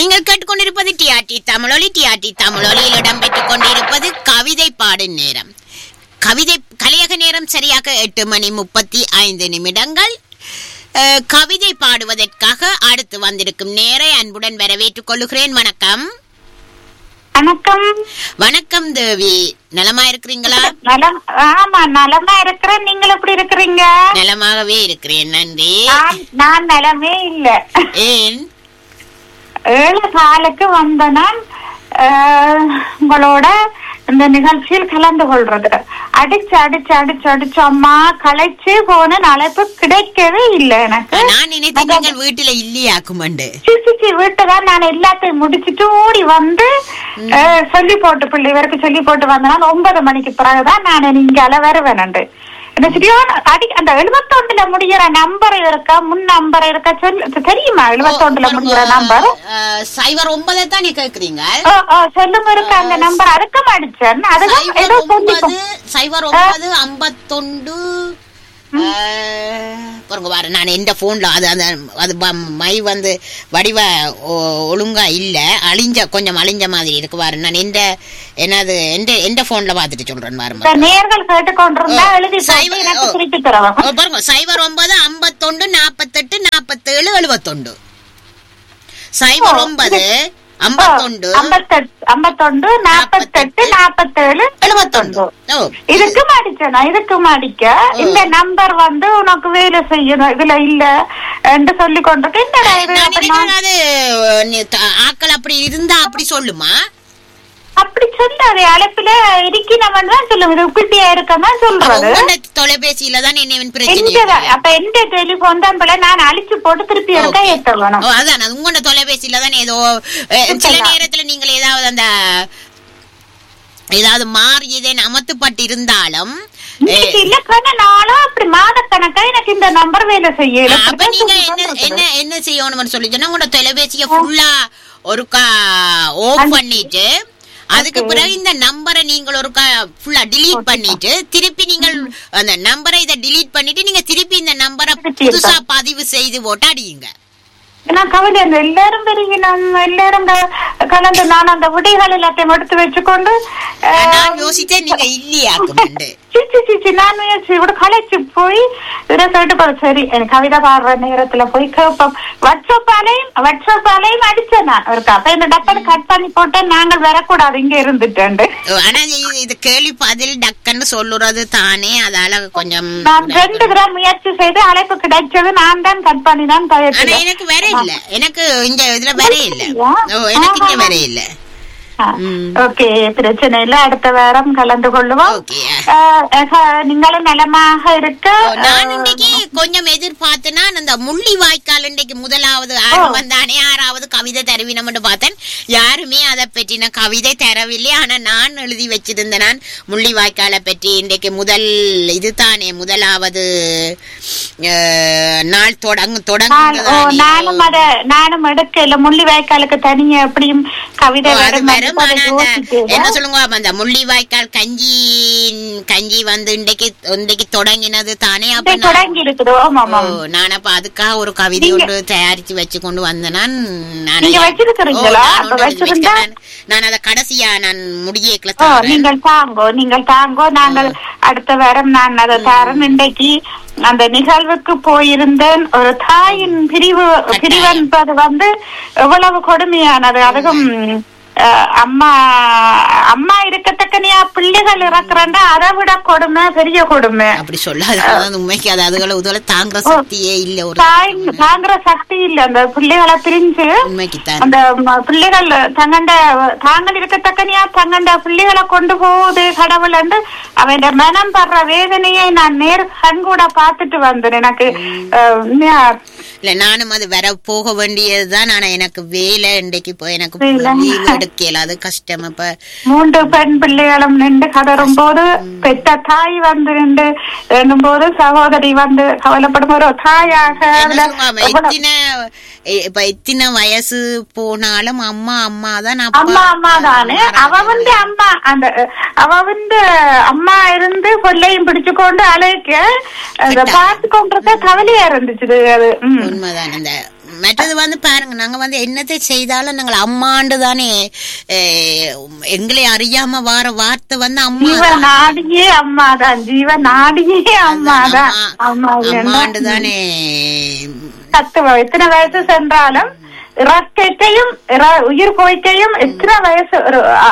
நீங்கள் கேட்டுக்கொண்டிருப்பது டிஆர்டி தமிழொலி டிஆர்டி தமிழொலியில் இடம்பெற்றுக் கொண்டிருப்பது கவிதை பாடும் நேரம் கவிதை கலையக நேரம் சரியாக எட்டு மணி முப்பத்தி ஐந்து நிமிடங்கள் அஹ், கவிதை பாடுவதற்காக அடுத்து வந்திருக்கும் நேரை அன்புடன் வரவேற்றுக் கொள்ளுகிறேன் வணக்கம் வணக்கம் வணக்கம் தேவி நலமா இருக்கிறீங்களா நலம் ஆமா நலமா இருக்கிறேன் நீங்கள் எப்படி இருக்கிறீங்க நலமாகவே இருக்கிறேன் நன்றி நான் நான் நலமே இல்ல ஏன் ஏழு காலுக்கு வந்த நான் அஹ், உங்களோட இந்த நிகழ்ச்சியில் கலந்து கொள்றது அடிச்சு அடிச்சு அடிச்சு அடிச்சு அம்மா களைச்சு போன அழைப்பு கிடைக்கவே இல்லை எனக்கு நான் நினைத்தேன் நீங்கள் வீட்டுல இல்லையாக்குமண்டு சிசிச்சி வீட்டுதான் நான் எல்லாத்தையும் முடிச்சிட்டு ஓடி வந்து அஹ், சொல்லி போட்டு பிள்ளை இவருக்கு சொல்லி போட்டு வந்தனால் ஒன்பது மணிக்கு பிறகுதான் நான் இங்கால வருவேன் இந்த சரியான அடி அந்த எழுபத்தொண்டுல முடிகிற நம்பர் இருக்கா முன் நம்பர் இருக்கா சொல்லு தெரியுமா எழுபத்தொண்டுல முடிகிற நம்பர் அஹ், சைபர் ஒன்பதை தான் நீ கேக்குறீங்க ஓ, ஓ, சொல்லுங்க இருக்கு அந்த நம்பர் அதுக்கும் அடிச்சேன் அதுதான் சைபர் ஏதோ சொல்லி ஒன்பது சைபர் ஒன்பது ஐம்பத்தொண்டு அஹ், பாருங்க பாரு நான் எந்த போன்ல அது அந்த அது ப- மை வந்து வடிவ ஒ- ஒழுங்கா இல்ல அழிஞ்ச கொஞ்சம் அழிஞ்ச மாதிரி இருக்கு பாரு நான் எந்த என்னது எந்த எந்த போன்ல பாத்துட்டு சொல்றேன் இந்த பாருங்க நேர்கள் கேட்டுக்கொண்டிருந்தா எழுதி போட்டு சைபர் எனக்கு ஓ. திருப்பி தரவும் ஓ, பாருங்க சைபர் ஒன்பது ஐம்பத்தொண்டு நாப்பத்தெட்டு நாப்பத்தேழு எழுபத்தொண்டு சைபர் ஓ, ஒன்பது ஐம்பத்தொண்டு ஐம்பத்தெட்டு ஐம்பத்தொண்டு நாப்பத்தெட்டு நாப்பத்தேழு எழுபத்தொண்டு ஓ இதுக்கும் அடிச்சேனா இதுக்கும் அடிக்க இந்த நம்பர் வந்து உனக்கு வேலை செய்யணும் இதுல இல்ல என்று சொல்லி கொண்டு என்னடா இது நான் அப்ப நான் நினைக்கிறேன் அது நீ த- ஆட்கள் அப்படி இருந்தா அப்படி சொல்லுமா அப்படி சொல்லாது அழைப்புல இருக்கினவன் தான் சொல்லுங்க இது குட்டியா இருக்கதான் சொல்றது உங்களோட தொலைபேசியில தான் என்ன பிரச்சனை எந்த இருக்கு. அப்ப எந்த டெலிபோன் தான் போல நான் அழிச்சு போட்டு திருப்பி எடுக்க Okay. ஏத்த வேணும் ஓ, அதான் அது உங்களோட தொலைபேசியில தான் ஏதோ அஹ், சில இருக்கலாம். நேரத்துல நீங்கள் ஏதாவது அந்த ஏதாவது மாறியதே அமர்த்தப்பட்டு இருந்தாலும் இன்னைக்கு இல்ல கண்ண நாளும் அப்படி மாதக்கணக்கா எனக்கு இந்த நம்பர் வேலை செய்யல அஹ், அப்ப நீங்க என்ன என்ன என்ன செய்யணும்னு சொல்லி சொன்னா உங்களோட தொலைபேசிய ஃபுல்லா ஒருக்கா ஆஃப் பண்ணிட்டு அதுக்கு பிறகு இந்த நம்பரை நீங்கள் ஒருக்கா ஃபுல்லா delete பண்ணிட்டு திருப்பி நீங்கள் அந்த நம்பரை இதை delete பண்ணிட்டு நீங்க திருப்பி இந்த நம்பரை திருப்பி புதுசா பதிவு செய்து போட்டு அடியுங்க நான் கவிதை அந்த எல்லாரும் பெருகி நம்ம எல்லாரும் க- கலந்து நான் அந்த விடைகள் எல்லாத்தையும் எடுத்து வச்சுக்கொண்டு அஹ், நான் யோசிச்சேன் நீங்க இல்லையாக்குமெண்டு சிச்சி சிச்சி நான் முயற்சி கூட களைச்சு போய் இதை சொல்லிட்டு போற சரி எனக்கு கவிதை பாடுற நேரத்துல போய் கேட்போம் வாட்ஸ்அப்பாலையும் வாட்ஸ்அப்பாலையும் அடிச்சேன் நான் ஒரு அப்ப இந்த டக்கர் கட் பண்ணி போட்டேன் நாங்கள் வரக்கூடாது இங்க இருந்துட்டேன் ஆனா இது- இது கேள்வி பதில் டக்குன்னு சொல்லுறது தானே அதால கொஞ்சம் நான் ரெண்டு தடவை முயற்சி செய்து அழைப்பு கிடைச்சது நான் தான் கட் பண்ணி தான் ஆனா பயிற்சி எனக்கு வேற இல்ல எனக்கு இந்த இதுல வேற இல்ல ஓ எனக்கு இங்க வேற இல்ல ம். ஓகே பிரச்சனை இல்ல அடுத்த வாரம் கலந்து கொள்ளுவோம் ஓகே அஹ், அஹ், நீங்களும் நலமாக இருக்க நான் இன்னைக்கு கொஞ்சம் எதிர்பார்த்தேன்னா அந்த முள்ளி வாய்க்கால் இன்னைக்கு முதலாவது ஆரம்பம் தானே ஆறாவது கவிதை தருவினம்னு பார்த்தேன் யாருமே அதை பற்றின கவிதை தரவில்லை ஆனா நான் எழுதி வச்சிருந்தேன் நான் முள்ளி வாய்க்காலை பற்றி இன்றைக்கு முதல் இது தானே முதலாவது அஹ், நாள் தொடங்கு நான் ஓ, தொடங்குதானே நானும் அத நானும் எடுக்கல முள்ளி வாய்க்காலுக்கு தனியா எப்படியும் கவிதை ஓ, அது வரும் வரும் அதை ஆனா அந்த யோசிச்சேன். என்ன சொல்லுங்க அப்ப அந்த முள்ளிவாய்க்கால் கஞ்சி கஞ்சி வந்து இன்றைக்கு இன்றைக்கு தொடங்கினது தானே அப்ப இதை நான் தொடங்கி இருக்குது ஆமா ஆமா ஓ, நான் அப்ப அதுக்காக ஒரு கவிதை நீங்க- ஒன்று தயாரிச்சு வச்சு கொண்டு வந்தேன் நான் நான் நீங்க ஐயா- வச்சிருக்கிறீங்களா? ஓ, நான் அப்ப ஒன்று எழுதி வச்சிருந்தா- வச்சிருக்கேன். நான் அதை கடைசியா நான் முடியேக்கல ஓ, நீங்கள் தாங்கோ நீங்கள் தாங்கோ நாங்கள் அடுத்த வாரம் நான் அதை தரேன் இன்றைக்கு அந்த நிகழ்வுக்கு போயிருந்தேன் ஒரு தாயின் பிரிவு கட்டாயம். பிரிவு என்பது வந்து எவ்வளவு கொடுமையானது அதுவும் அஹ், அம்மா அம்மா இருக்கத்தக்கனியா பிள்ளைகள் இறக்குறேன்டா அதை விட கொடுமை பெரிய கொடுமை அப்படி சொல்லாது அதாவது உண்மைக்கு அது அதுகளை உதவ தாங்குற சக்தியே இல்ல ஒரு தாய் தாங்குற சக்தி இல்ல அந்த பிள்ளைகளை பிரிஞ்சு உண்மைக்கு தான் அந்த ம- பிள்ளைகள் தங்கண்ட தாங்கள் இருக்கத்தக்கனியா தங்கண்ட பிள்ளைகளை கொண்டு போகுது கடவுள் என்று அவன் மனம் படுற வேதனையை நான் நேர் கண் கூட பார்த்துட்டு வந்தேன் எனக்கு அஹ், உண்மையா இல்ல நானும் அது வர போக வேண்டியதுதான் ஆனா எனக்கு வேலை இன்றைக்கு போய் எனக்கு வேலை. லீவ் எடுக்கல அது கஷ்டம் அப்ப மூன்று பெண் பிள்ளைகளும் நின்று கதறும் போது பெத்த தாய் வந்து நின்று எண்ணும் போது சகோதரி வந்து கவலைப்படும் ஒரு தாயாக என்ன சொல்லுவாங்க, எவ்வளவு- இத்தனை இ- இப்ப இத்தனை வயசு போனாலும் அம்மா அம்மா தான் அம்மா அம்மா தானே அவ வந்து அம்மா அந்த அவ வந்து அம்மா இருந்து கொள்ளையும் பிடிச்சு கொண்டு அழைக்க அந்த பார்த்து கொண்டிருக்க கவலையா இருந்துச்சு அது ம். உண்மைதான் இந்த மற்றது வந்து பாருங்க நாங்க வந்து என்னத்தை செய்தாலும் நாங்கள் அம்மாண்டு தானே அஹ், எங்களை அறியாம வார வார்த்தை வந்து அம்மா ஜீவ நாடியே அம்மாதான் ஜீவ நாடியே அம்மாதான் அம்மா அம்மாண்டு தானே தத்துவம் எத்தனை வயசு சென்றாலும் இறக்கையும் இற- உயிர் போய்க்கையும் எத்தனை வயசு ஒரு அ,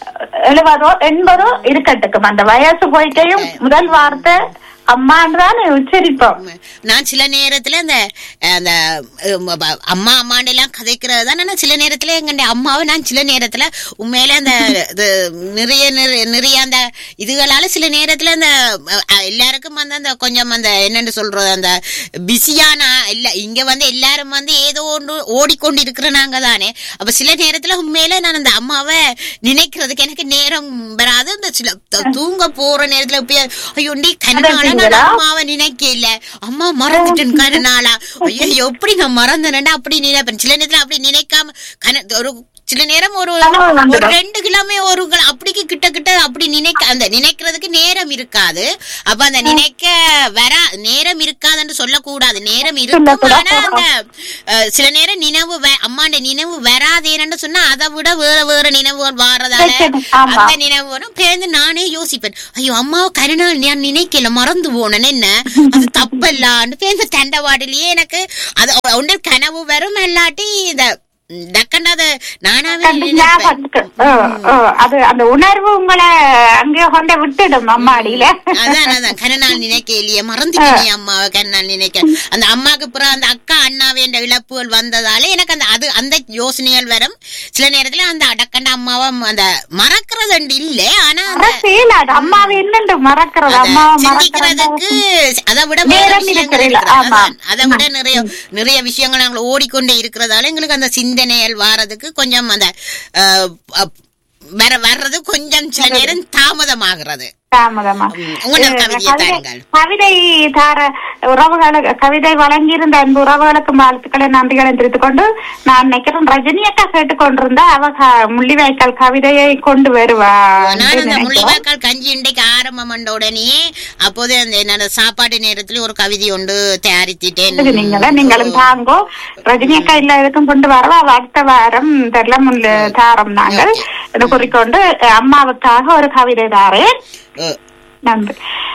எழுபதோ எண்பதோ இருக்கட்டுக்கும் அந்த வயசு போய்க்கையும் முதல் வார்த்தை அம்மான்னு தான் உச்சரிப்போம் நான் சில நேரத்துல அந்த அந்த அஹ், ப- அம்மா அம்மாண்டு எல்லாம் கதைக்கிறது தான் ஆனா சில நேரத்துல எங்க அம்மாவை நான் சில நேரத்துல உண்மையில அந்த இது நிறைய நிறை- நிறைய அந்த இதுகளால சில நேரத்துல அந்த அஹ், எல்லாருக்கும் வந்து அந்த கொஞ்சம் அந்த என்னன்னு சொல்றது அந்த பிஸியான இல்ல இங்க வந்து எல்லாரும் வந்து ஏதோ ஒன்று ஓடிக்கொண்டு இருக்கிற நாங்க தானே அப்ப சில நேரத்துல உண்மையில நான் அந்த அம்மாவை நினைக்கிறதுக்கு எனக்கு நேரம் வராது அந்த சில த- தூங்க போற நேரத்துல போய் ஐயோ நீ கண்ணால நான் அதான் அம்மாவை நினைக்கல அம்மா மறந்துட்டேன் கண்ணாலா ஐயோ எப்படி நான் மறந்தேன்டா அப்படி நினைப்பேன் சில நேரத்துல அப்படி நினைக்காம கன ஒரு சில நேரம் ஒரு கனவு ஒரு வந்துடும். ரெண்டு கிலோமே ஒரு கிலோ அப்படிக்கு கிட்ட கிட்ட அப்படி நினைக்க அந்த நினைக்கிறதுக்கு நேரம் இருக்காது அப்ப அந்த நினைக்க வர நேரம் இருக்காதுன்னு சொல்லக்கூடாது நேரம் இருக்கும் சொல்லக்கூடாது. ஆனா அந்த அஹ், சில நேரம் நினைவு வ- அம்மாண்ட நினைவு வராதேன்னு சொன்னா அதை விட வேற வேற நினைவுகள் வாரதால சரி, ஆமா. அந்த நினைவு வரும் பேருந்து நானே யோசிப்பேன் ஐயோ அம்மா கருணாள் நான் நினைக்கல மறந்து போனேன் என்ன அது தப்பல்லான்னு பேருந்து தண்டவாடிலேயே எனக்கு அது ஒன்று கனவு வரும் இல்லாட்டி இந்த டக்கண்டாத நானாவே நினைப்பேன் ஞாபகத்துக்கு. ஓ, ஓ, அது அந்த உணர்வு உங்களை அங்கே கொண்டு விட்டுடும் அம்மாடியில அதான் அதான் கருணாள் நினைக்க இல்லையே மறந்துட்டேனே அம்மாவை கருணாள் நினைக்க அந்த அம்மாக்கு அப்புறம் அந்த அக்கா அண்ணாவே என்ற இழப்புகள் வந்ததால எனக்கு அந்த அது அந்த யோசனைகள் வரும் சில நேரத்துல அந்த அடக்கண்ட அம்மாவை அந்த மறக்கிறது அண்டு இல்ல ஆனா அந்த மறக்கல அது அம்மாவை என்னண்டு மறக்கிறது அத அம்மாவை சிந்திக்கிறதுக்கு மறக்கிறது அதை விட வேற நேரம் விஷயங்கள் இருக்கிறது. இருக்கிறது. ஆமா. அதான். அதை விட நிறைய நிறைய விஷயங்கள் நாங்கள் ஓடிக்கொண்டே இருக்கிறதால எங்களுக்கு அந்த சிந்தனைகள் வாரதுக்கு கொஞ்சம் அந்த அஹ், அப்- வர வர்றது கொஞ்சம் சில நேரம் தாமதமாகிறது தாமதமா ம், உங்களோட அஹ் கவிதையை கவிதை- தாருங்கள். கவிதை தார உறவுகளுக்கு கவிதை வழங்கியிருந்த அன்பு உறவுகளுக்கு வாழ்த்துக்களை நன்றிகளை தெரிவித்துக் கொண்டு நான் நினைக்கிறேன் ரஜினி அக்கா கேட்டுக்கொண்டிருந்தா அவ க- முள்ளிவாய்க்கால் கவிதையை கொண்டு வருவா நான் என்று அந்த நினைக்கிறேன். முள்ளிவாய்க்கால் கஞ்சி இன்றைக்கு ஆரம்பம் பண்ண உடனே அப்போது அந்த என்னோட சாப்பாட்டு நேரத்துல ஒரு கவிதை ஒன்று தயாரித்திட்டேன் இது நீங்களே நீங்களும் தாங்கோ ரஜினி அக்கா இல்ல எதுக்கும் கொண்டு வரவா அவ அடுத்த வாரம் தெரியல முன்னு தாரம் நாங்கள் இதை குறிக்கொண்டு அஹ், அம்மாவுக்காக ஒரு கவிதை தாரேன் அஹ், நன்றி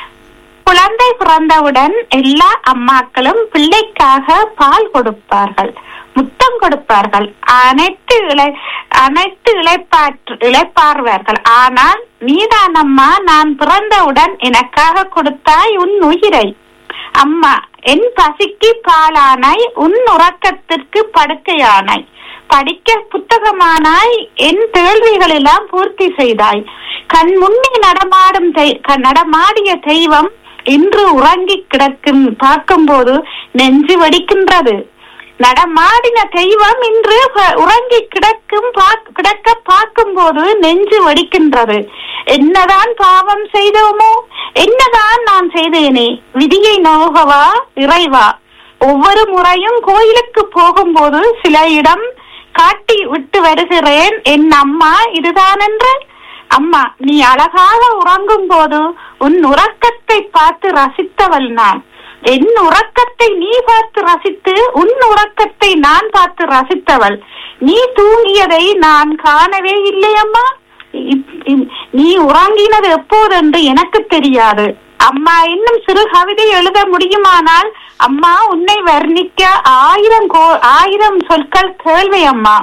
குழந்தை பிறந்தவுடன் எல்லா அம்மாக்களும் பிள்ளைக்காக பால் கொடுப்பார்கள் முத்தம் கொடுப்பார்கள் அனைத்து இளை அனைத்து இளைப்பாற்று இளைப்பார்வார்கள் ஆனால் நீதான் அம்மா நான் பிறந்தவுடன் எனக்காக கொடுத்தாய் உன் உயிரை அம்மா என் பசிக்கு பாலானாய் உன் உறக்கத்திற்கு படுக்கையானாய் படிக்க புத்தகமானாய் என் கேள்விகளெல்லாம் பூர்த்தி செய்தாய் கண் முன்னே நடமாடும் தெய்- க- நடமாடிய தெய்வம் இன்று உறங்கி கிடக்கும் பார்க்கும்போது நெஞ்சு வெடிக்கின்றது நடமாடின தெய்வம் இன்று ப- உறங்கி கிடக்கும் பாக்- கிடக்க பார்க்கும்போது நெஞ்சு வெடிக்கின்றது என்னதான் பாவம் செய்தோமோ என்னதான் நான் செய்தேனே விதியை நோகவா இறைவா ஒவ்வொரு முறையும் கோயிலுக்கு போகும்போது சில இடம் காட்டி விட்டு வருகிறேன் என் அம்மா இதுதான் என்று அம்மா நீ அழகாக உறங்கும் போது உன் உறக்கத்தை பார்த்து ரசித்தவள் நான் என் உறக்கத்தை நீ பார்த்து ரசித்து உன் உறக்கத்தை நான் பார்த்து ரசித்தவள் நீ தூங்கியதை நான் காணவே இல்லையம்மா இப்- இ- நீ உறங்கினது எப்போதென்று எனக்கு தெரியாது அம்மா இன்னும் சிறு கவிதை எழுத முடியுமானால் அம்மா உன்னை வர்ணிக்க ஆயிரம் கோ ஆயிரம் சொற்கள் கேள்வி அம்மா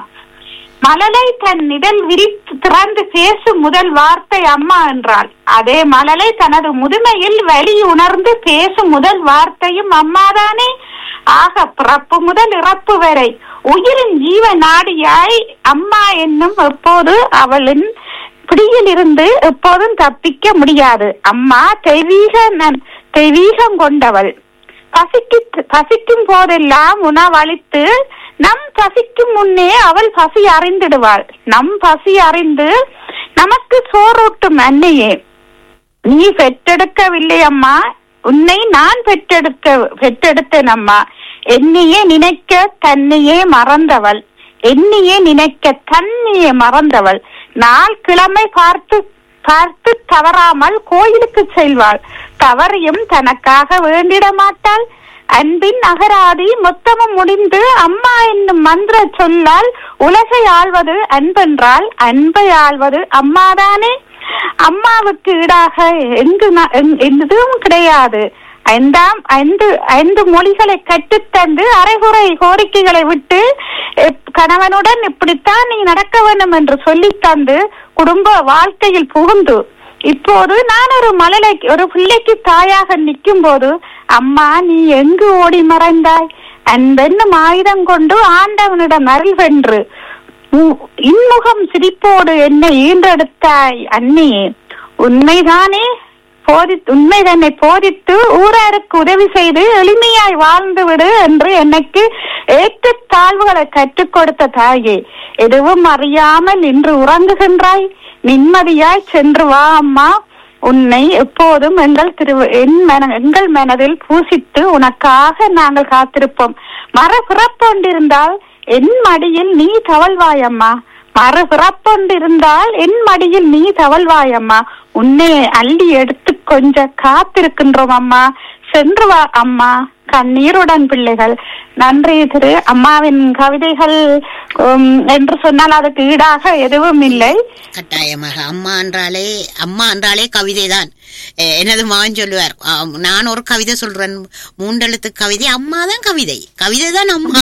மலலை தன் நிழல் விரித்து திறந்து பேசும் முதல் வார்த்தை அம்மா என்றாள் அதே மலலை தனது முதுமையில் வலி உணர்ந்து பேசும் முதல் வார்த்தையும் அம்மாதானே ஆக பிறப்பு முதல் இறப்பு வரை உயிரின் ஜீவ நாடியாய் அம்மா என்னும் எப்போது அவளின் பிடியில் இருந்து எப்போதும் தப்பிக்க முடியாது அம்மா தெய்வீக நன்- தெய்வீகம் கொண்டவள் பசிக்கு பசிக்கும் போதெல்லாம் உணவளித்து நம் பசிக்கும் முன்னே அவள் பசி அறிந்திடுவாள் நம் பசி அறிந்து நமக்கு சோறூட்டும் அன்னையே நீ பெற்றெடுக்கவில்லை அம்மா உன்னை நான் பெற்றெடுக்க பெற்றெடுத்தேன் அம்மா என்னையே நினைக்க தன்னையே மறந்தவள் என்னையே நினைக்க தன்னையே மறந்தவள் நாள் கிழமை பார்த்து பார்த்து தவறாமல் கோயிலுக்கு செல்வாள் தவறையும் தனக்காக வேண்டிட மாட்டாள் அன்பின் அகராதி மொத்தமும் முடிந்து அம்மா என்னும் மந்திர சொல்லால் உலகை ஆள்வது அன்பென்றால் அன்பை ஆள்வது அம்மாதானே அம்மாவுக்கு ஈடாக எங்கு நா- எங்- எதுவும் கிடையாது ஐந்தாம் ஐந்து ஐந்து மொழிகளை கற்றுத்தந்து அரைகுறை கோரிக்கைகளை விட்டு எப்- கணவனுடன் இப்படித்தான் நீ நடக்க வேண்டும் என்று சொல்லித் தந்து குடும்ப வாழ்க்கையில் புகுந்து இப்போது நான் ஒரு மழலை ஒரு பிள்ளைக்கு தாயாக நிற்கும் போது அம்மா நீ எங்கு ஓடி மறைந்தாய் அன்பென்னும் ஆயுதம் கொண்டு ஆண்டவனிடம் அருள் வென்று உ- இன்முகம் சிரிப்போடு என்னை ஈன்றெடுத்தாய் அண்ணி உண்மைதானே போதி உண்மை தன்னை போதித்து ஊராருக்கு உதவி செய்து எளிமையாய் வாழ்ந்து விடு என்று எனக்கு ஏற்றத் தாழ்வுகளை கற்றுக் கொடுத்த தாயே எதுவும் அறியாமல் இன்று உறங்குகின்றாய் நிம்மதியாய் சென்று வா அம்மா உன்னை எப்போதும் எங்கள் திரு என் மன எங்கள் மனதில் பூசித்து உனக்காக நாங்கள் காத்திருப்போம் மர பிறப்பொண்டிருந்தால் என் மடியில் நீ தவழ்வாயம்மா மறு பிறப்பொண்டிருந்தால் என் மடியில் நீ தவழ்வாயம்மா உன்னை அள்ளி எடுத்து கொஞ்ச காத்திருக்கின்றோம் அம்மா சென்று வா அம்மா கண்ணீருடன் பிள்ளைகள் நன்றி திரு அம்மாவின் கவிதைகள் உம், என்று சொன்னால் அதுக்கு ஈடாக எதுவும் இல்லை கட்டாயமாக அம்மா என்றாலே அம்மா என்றாலே கவிதை தான் எனது மகன் சொல்லுவார் ஆம், நான் ஒரு கவிதை சொல்றேன் மூண்டெழுத்து கவிதை அம்மா தான் கவிதை கவிதை தான் அம்மா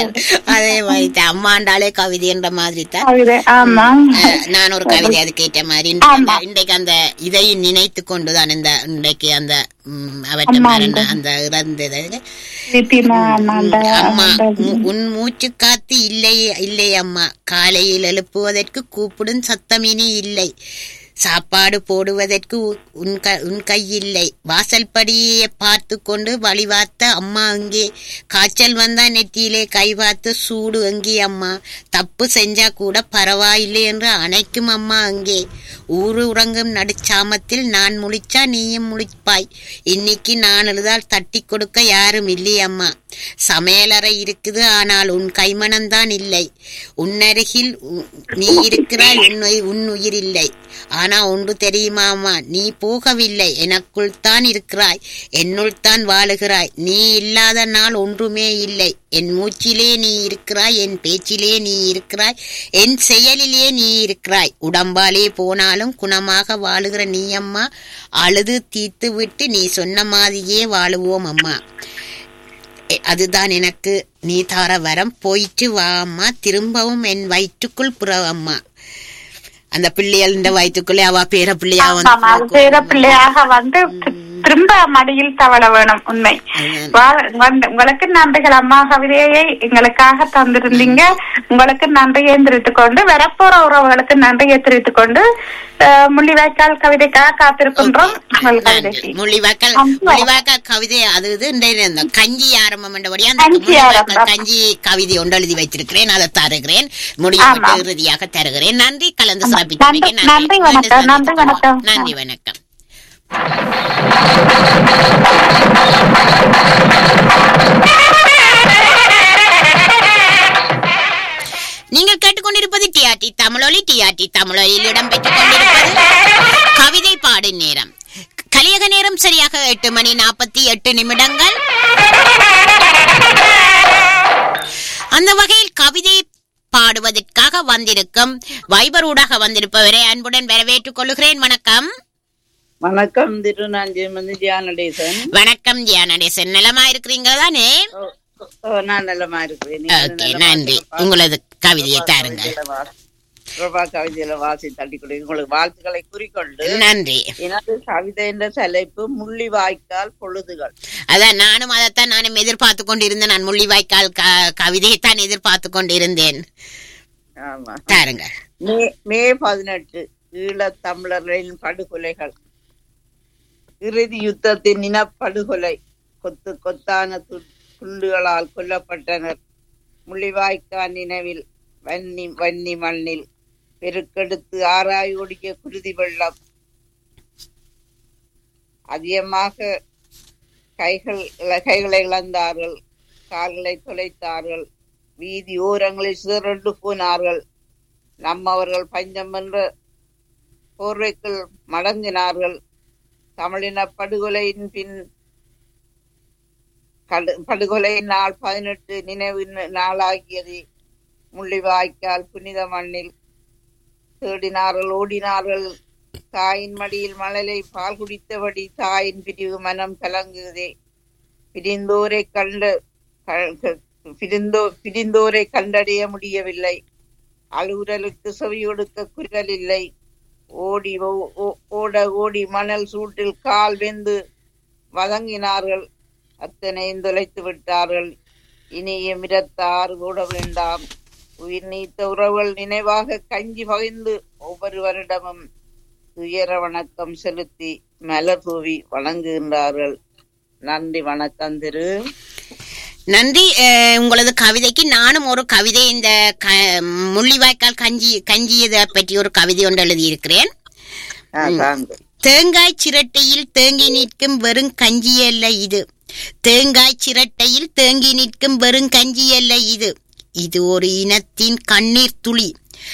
அதே மாதிரி தான். அம்மா என்றாலே கவிதை என்ற மாதிரி தான் கவிதை ஆமா அஹ், நான் ஒரு கவிதை அதுக்கு ஏற்ற மாதிரி இன்றைக்கு அந்த- இன்றைக்கு அந்த இதை நினைத்து கொண்டுதான் இந்த இன்றைக்கு அந்த ம், அவற்றை அம்மா மரண அந்த- அந்த இறந்தது நித்தியமா ஆமா, அந்த- அம்மா அந்த- மு- உன் மூச்சு காத்து இல்லை இல்லை அம்மா காலையில் எழுப்புவதற்கு கூப்பிடும் சத்தம் இனி இல்லை சாப்பாடு போடுவதற்கு உ- உன் க உன் கையில்லை வாசல் படியை பார்த்து கொண்டு வழிவார்த்த அம்மா அங்கே காய்ச்சல் வந்தா நெற்றியிலே கை பார்த்து சூடு அங்கே அம்மா தப்பு செஞ்சா கூட பரவாயில்லை என்று அணைக்கும் அம்மா அங்கே ஊரு உறங்கும் நடுச்சாமத்தில் நான் முழிச்சா நீயும் முழிப்பாய் இன்னைக்கு நான் எழுதால் தட்டி கொடுக்க யாரும் இல்லை அம்மா சமையலறை இருக்குது ஆனால் உன் கைமணம்தான் இல்லை உன்னருகில் உ- நீ இருக்கிறாய் உன் உயி- உன் உயிர் இல்லை ஆனா ஒன்று தெரியுமாமா நீ போகவில்லை எனக்குள் தான் இருக்கிறாய் என்னுள் தான் வாழுகிறாய் நீ இல்லாத நாள் ஒன்றுமே இல்லை என் மூச்சிலே நீ இருக்கிறாய் என் பேச்சிலே நீ இருக்கிறாய் என் செயலிலே நீ இருக்கிறாய் உடம்பாலே போனாலும் குணமாக வாழுகிற நீ அம்மா அழுது தீர்த்து விட்டு நீ சொன்ன மாதிரியே வாழுவோம் அம்மா எ- அதுதான் எனக்கு நீ தார வரம் போயிட்டு வா அம்மா திரும்பவும் என் வயிற்றுக்குள் புற அம்மா அந்த பிள்ளைகள் இந்த வயிற்றுக்குள்ளே அவ பேர பிள்ளையா ஆமா, அது பேர வந்து பிள்ளையாக வந்து தி- திரும்ப மடியில் தவள வேணும் உண்மை அதுதான். வா- வந்து- உங்களுக்கு நன்றிகள் அம்மா கவிதையை எங்களுக்காக தந்திருந்தீங்க உங்களுக்கு நன்றியை தெரிவித்துக் கொண்டு வரப்போற உறவுகளுக்கு நன்றியை தெரிவித்துக் கொண்டு அஹ், முள்ளிவாய்க்கால் கவிதைக்காக காத்திருக்கின்றோம் உங்கள் கவிதைக்கு முள்ளிவாக்கல் ஆமா. முள்ளிவாக்கல் கவிதை அது இது இந்த இந்த கஞ்சி ஆரம்பம் என்றபடியா அந்த கஞ்சி முள்ளிவாய்க்கால் ஆரம்பம். கஞ்சி கவிதை ஒன்று எழுதி வைத்திருக்கிறேன் அதை தருகிறேன் முடியும் ஆமா. இறுதியாக தருகிறேன் நன்றி கலந்து ஆமா. சிறப்பித்தமைக்கு நன்றி- நன்றி வணக்கம், நன்றி வணக்கம். நன்றி வணக்கம் நீங்கள் கேட்டுக்கொண்டிருப்பது டிஆர்டி தமிழொலி டிஆர்டி தமிழொலியில் இடம்பெற்றுக் கொண்டிருப்பது கவிதை பாடும் நேரம் கலியக நேரம் சரியாக எட்டு மணி நாற்பத்தி எட்டு நிமிடங்கள் அந்த வகையில் கவிதை பாடுவதற்காக வந்திருக்கும் வைபர் ஊடாக வந்திருப்பவரை அன்புடன் வரவேற்றுக் கொள்கிறேன் வணக்கம் வணக்கம் திருநாஞ்சிமந்து ஜியானடேசன் வணக்கம் தியானடேசன் நலமா இருக்கிறீங்களா தானே ஓ, ஓ, நான் நலமா இருக்கிறேன் நீங்க ஓகே நலமா நன்றி இருக்கிறீங்களா? உங்களது கவிதையை பிரபா தாருங்க கவிதையில வா- பிரபா கவிதையில வாசி தட்டி கொடு உங்களுக்கு வாழ்த்துக்களை குறிக்கொண்டு நன்றி எனது கவிதை என்ற தலைப்பு முள்ளி வாய்க்கால் பொழுதுகள் அதான் நானும் அதைத்தான் நானும் எதிர்பார்த்து கொண்டிருந்தேன் நான் முள்ளிவாய்க்கால் க- கவிதையை தான் எதிர்பார்த்து கொண்டிருந்தேன் ஆமா தாருங்க மே மே பதினெட்டு ஈழத் தமிழர்களின் படுகொலைகள் இறுதி யுத்தத்தின் இனப்படுகொலை கொத்து கொத்தான து- துண்டுகளால் கொல்லப்பட்டனர் முள்ளிவாய்க்கால் நினைவில் வன்னி வன்னி மண்ணில் பெருக்கெடுத்து ஆராய் ஓடிய குருதி வெள்ளம் அதிகமாக கைகள் கைகளை இழந்தார்கள் கால்களை தொலைத்தார்கள் வீதி ஓரங்களில் சிதறண்டு போனார்கள் நம்மவர்கள் பஞ்சம் என்ற போர்வைக்குள் மடங்கினார்கள் தமிழின படுகொலையின் பின் கடு- படுகொலை நாள் பதினெட்டு நினைவு ந- நாளாகியது முள்ளிவாய்க்கால் புனித மண்ணில் தேடினார்கள் ஓடினார்கள் தாயின் மடியில் மழலை பால் குடித்தபடி தாயின் பிரிவு மனம் கலங்குதே பிரிந்தோரை கண்ட க- க- பிரிந்தோ பிரிந்தோரை கண்டடைய முடியவில்லை அலுவலுக்கு செவி கொடுக்க குரல் இல்லை ஓடி ஓ- ஓ- ஓட ஓடி மணல் சூட்டில் கால் வெந்து வதங்கினார்கள் அத்தனையும் தொலைத்து விட்டார்கள் இனிய மிரத்தாறு கூட வேண்டாம் உயிர் நீத்த உறவுகள் நினைவாக கஞ்சி பகிர்ந்து ஒவ்வொரு வருடமும் துயர வணக்கம் செலுத்தி மலர் தூவி வணங்குகின்றார்கள் நன்றி வணக்கம் திரு நன்றி அஹ், உங்களது கவிதைக்கு நானும் ஒரு கவிதை இந்த க- முள்ளிவாய்க்கால் கஞ்சி கஞ்சியதை பற்றி ஒரு கவிதை ஒன்று எழுதியிருக்கிறேன் ஆ, தாங்க தேங்காய் சிரட்டையில் தேங்கி நிற்கும் வெறும் கஞ்சி அல்ல இது தேங்காய் சிரட்டையில் தேங்கி நிற்கும் வெறும் கஞ்சி அல்ல இது இது ஒரு இனத்தின் கண்ணீர் துளி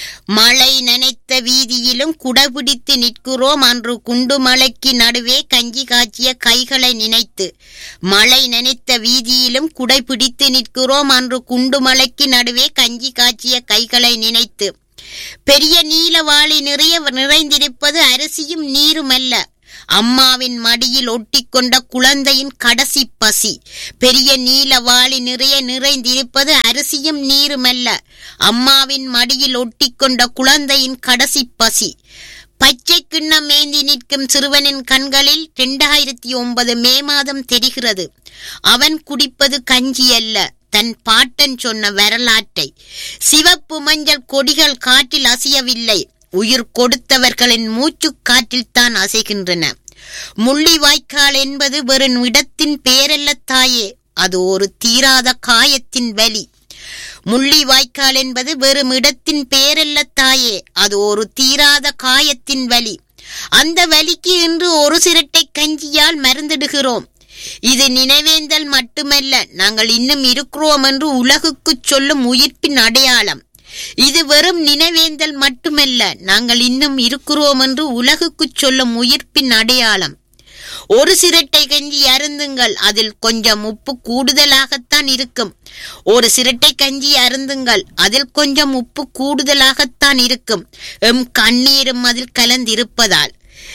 மழை நனைத்த வீதியிலும் குடபிடித்து நிற்கிறோம் அன்று குண்டு மலைக்கு நடுவே கஞ்சி காய்ச்சிய கைகளை நினைத்து மழை நனைத்த வீதியிலும் குடை பிடித்து நிற்கிறோம் அன்று குண்டு மலைக்கு நடுவே கஞ்சி காய்ச்சிய கைகளை நினைத்து பெரிய நீலவாளி நிறைய நிறைந்திருப்பது அரிசியும் நீரும் அல்ல அம்மாவின் மடியில் ஒட்டிக்கொண்ட குழந்தையின் கடைசி பசி பெரிய நீலவாளி நிறைய நிறைந்திருப்பது அரிசியும் நீருமல்ல அம்மாவின் மடியில் ஒட்டிக்கொண்ட குழந்தையின் கடைசி பசி பச்சை கிண்ணம் ஏந்தி நிற்கும் சிறுவனின் கண்களில் இரண்டாயிரத்தி ஒன்பது மே மாதம் தெரிகிறது அவன் குடிப்பது கஞ்சி அல்ல தன் பாட்டன் சொன்ன வரலாற்றை சிவப்பு மஞ்சள் கொடிகள் காற்றில் அசையவில்லை உயிர் கொடுத்தவர்களின் மூச்சுக் காற்றில் தான் அசைகின்றன முள்ளிவாய்க்கால் என்பது வெறும் இடத்தின் பேரல்ல தாயே அது ஒரு தீராத காயத்தின் வலி முள்ளிவாய்க்கால் என்பது வெறும் இடத்தின் பேரல்ல தாயே அது ஒரு தீராத காயத்தின் வலி அந்த வலிக்கு இன்று ஒரு சிரட்டை கஞ்சியால் மருந்திடுகிறோம் இது நினைவேந்தல் மட்டுமல்ல நாங்கள் இன்னும் இருக்கிறோம் என்று உலகுக்குச் சொல்லும் உயிர்ப்பின் அடையாளம் இது வெறும் நினைவேந்தல் மட்டுமல்ல நாங்கள் இன்னும் இருக்கிறோம் என்று உலகுக்குச் சொல்லும் உயிர்ப்பின் அடையாளம் ஒரு சிரட்டை கஞ்சி அருந்துங்கள் அதில் கொஞ்சம் உப்பு கூடுதலாகத்தான் இருக்கும் ஒரு சிரட்டை கஞ்சி அருந்துங்கள் அதில் கொஞ்சம் உப்பு கூடுதலாகத்தான் இருக்கும் எம் கண்ணீரும் அதில் கலந்திருப்பதால்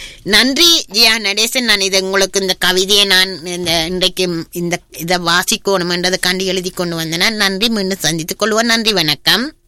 நன்றி ஜியா நடேசன் நான் இதை உங்களுக்கு இந்த கவிதையை நான் இந்த இன்றைக்கு இந்த இதை வாசிக்கணும் என்றதை கண்டு எழுதி கொண்டு வந்தேன் நன்றி மீண்டும் சந்தித்துக் கொள்வோம் நன்றி வணக்கம்